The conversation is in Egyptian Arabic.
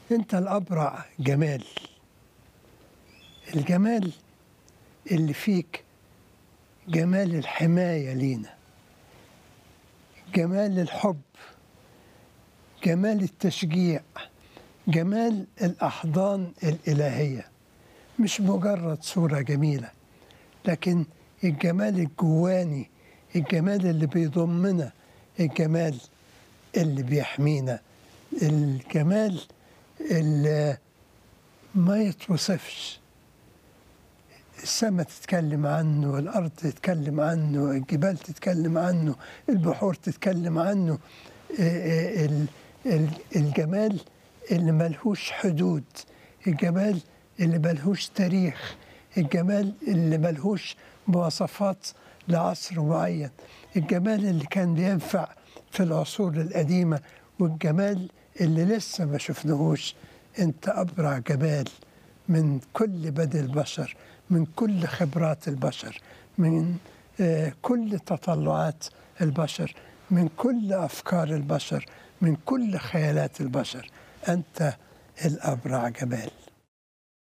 انت الابرع جمال الجمال اللي فيك جمال الحمايه لينا جمال الحب جمال التشجيع جمال الاحضان الالهيه مش مجرد صوره جميله لكن الجمال الجواني الجمال اللي بيضمنا الجمال اللي بيحمينا الجمال اللي ما يتوصفش السماء تتكلم عنه الأرض تتكلم عنه الجبال تتكلم عنه البحور تتكلم عنه ال- ال- الجمال اللي ملهوش حدود الجمال اللي ملهوش تاريخ الجمال اللي ملهوش مواصفات لعصر معين الجمال اللي كان بينفع في العصور القديمة والجمال اللي لسه ما شفناهوش انت أبرع جمال من كل بدء البشر من كل خبرات البشر من آه، كل تطلعات البشر من كل أفكار البشر من كل خيالات البشر أنت الأبرع جمال